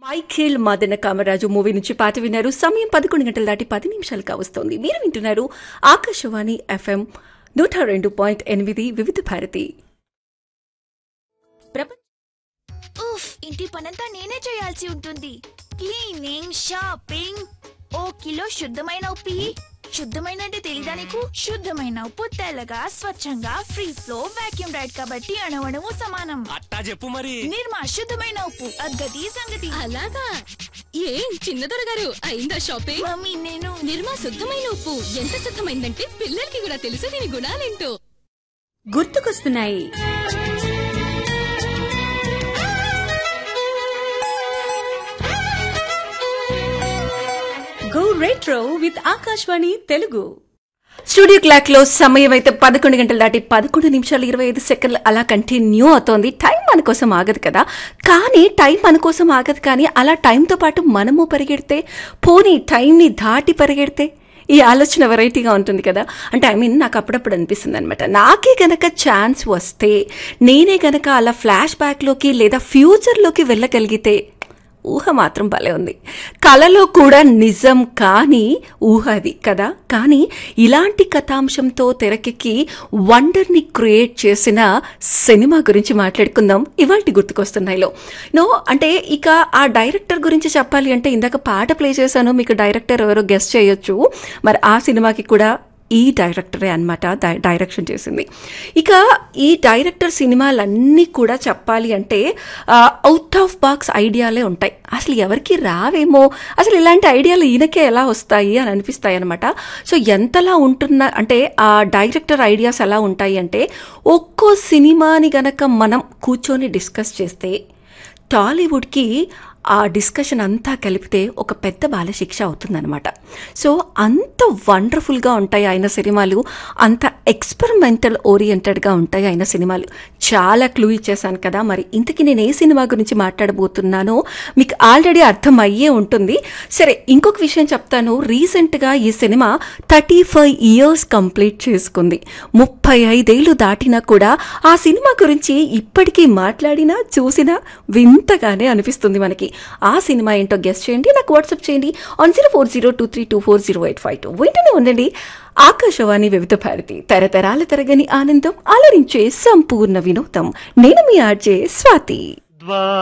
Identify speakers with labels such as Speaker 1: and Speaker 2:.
Speaker 1: Michael మదన Kamaraju movie నుంచి పాట విన్నారు సమయం పదకొండు గంటల దాటి పది నిమిషాలు కావస్తోంది మీరు వింటున్నారు ఆకాశవాణి ఎఫ్ఎం నూట రెండు పాయింట్ ఎనిమిది వివిధ భారతి ప్రపంచ
Speaker 2: ఉఫ్ ఇంటి పనంతా నేనే చేయాల్సి ఉంటుంది క్లీనింగ్ షాపింగ్ ఓ కిలో శుద్ధమైన ఉప్పి శుద్ధమైన అంటే తెలీదా నీకు శుద్ధమైన ఉప్పు తెల్లగా స్వచ్ఛంగా ఫ్రీ ఫ్లో వాక్యూమ్ రైడ్ కాబట్టి అణవణము సమానం
Speaker 3: అట్టా చెప్పు మరి
Speaker 2: నిర్మా శుద్ధమైన ఉప్పు అద్గతి సంగతి
Speaker 4: అలాగా ఏం చిన్నదొర గారు అయిందా షాపింగ్
Speaker 2: మమ్మీ నేను
Speaker 4: నిర్మా శుద్ధమైన ఉప్పు ఎంత శుద్ధమైందంటే పిల్లలకి కూడా తెలుసు దీని గుణాలేంటో
Speaker 5: గుర్తుకొస్తున్నాయి go retro with Akashvani Telugu
Speaker 1: studio clock లో సమయం అయితే పదకొండు గంటలు దాటి పదకొండు నిమిషాలు ఇరవై ఐదు సెకండ్లు అలా కంటిన్యూ అవుతోంది టైం మన కోసం ఆగదు కదా కానీ టైం మన కోసం ఆగదు కానీ అలా టైంతో పాటు మనము పరిగెడితే పోనీ టైంని దాటి పరిగెడితే ఈ ఆలోచన వెరైటీగా ఉంటుంది కదా అంటే ఐ మీన్ నాకు అప్పుడప్పుడు అనిపిస్తుంది అనమాట నాకే గనక ఛాన్స్ వస్తే నేనే గనక అలా ఫ్లాష్ బ్యాక్లోకి లేదా ఫ్యూచర్లోకి వెళ్ళగలిగితే ఊహ మాత్రం భలే ఉంది కళలో కూడా నిజం కాని ఊహ అది కదా కానీ ఇలాంటి కథాంశంతో తెరకెక్కి వండర్ని క్రియేట్ చేసిన సినిమా గురించి మాట్లాడుకుందాం ఇవాళ గుర్తుకొస్తున్నాయిలో నో అంటే ఇక ఆ డైరెక్టర్ గురించి చెప్పాలి అంటే ఇందాక పాట ప్లే చేశాను మీకు డైరెక్టర్ ఎవరో గెస్ట్ చేయొచ్చు మరి ఆ సినిమాకి కూడా ఈ డైరెక్టరే అనమాట డైరెక్షన్ చేసింది ఇక ఈ డైరెక్టర్ సినిమాలన్నీ కూడా చెప్పాలి అంటే అవుట్ ఆఫ్ బాక్స్ ఐడియాలే ఉంటాయి అసలు ఎవరికి రావేమో అసలు ఇలాంటి ఐడియాలు ఈయనకే ఎలా వస్తాయి అని అనిపిస్తాయి అనమాట సో ఎంతలా ఉంటున్న అంటే ఆ డైరెక్టర్ ఐడియాస్ ఎలా ఉంటాయి అంటే ఒక్కో సినిమాని గనక మనం కూర్చొని డిస్కస్ చేస్తే టాలీవుడ్కి ఆ డిస్కషన్ అంతా కలిపితే ఒక పెద్ద బాలశిక్ష అవుతుందన్నమాట సో అంత వండర్ఫుల్గా ఉంటాయి ఆయన సినిమాలు అంత ఎక్స్పెరిమెంటల్ ఓరియంటెడ్గా ఉంటాయి ఆయన సినిమాలు చాలా క్లూ ఇచ్చేసాను కదా మరి ఇంతకీ నేను ఏ సినిమా గురించి మాట్లాడబోతున్నానో మీకు ఆల్రెడీ అర్థం అయ్యే ఉంటుంది సరే ఇంకొక విషయం చెప్తాను రీసెంట్గా ఈ cinema thirty five years complete చేసుకుంది ముప్పై ఐదేళ్లు దాటినా కూడా ఆ సినిమా గురించి ఇప్పటికీ మాట్లాడినా చూసినా వింతగానే అనిపిస్తుంది మనకి ఆ సినిమా ఏంటో గెస్ట్ చేయండి నాకు వాట్సాప్ చేయండి on zero four zero two three two four zero eight five two వింటూనే ఉండండి ఆకాశవాణి వివిధ భారతి తరతరాల తరగని ఆనందం అలరించే సంపూర్ణ వినోదం నేను మీ ఆర్జే స్వాతి
Speaker 6: ద్వా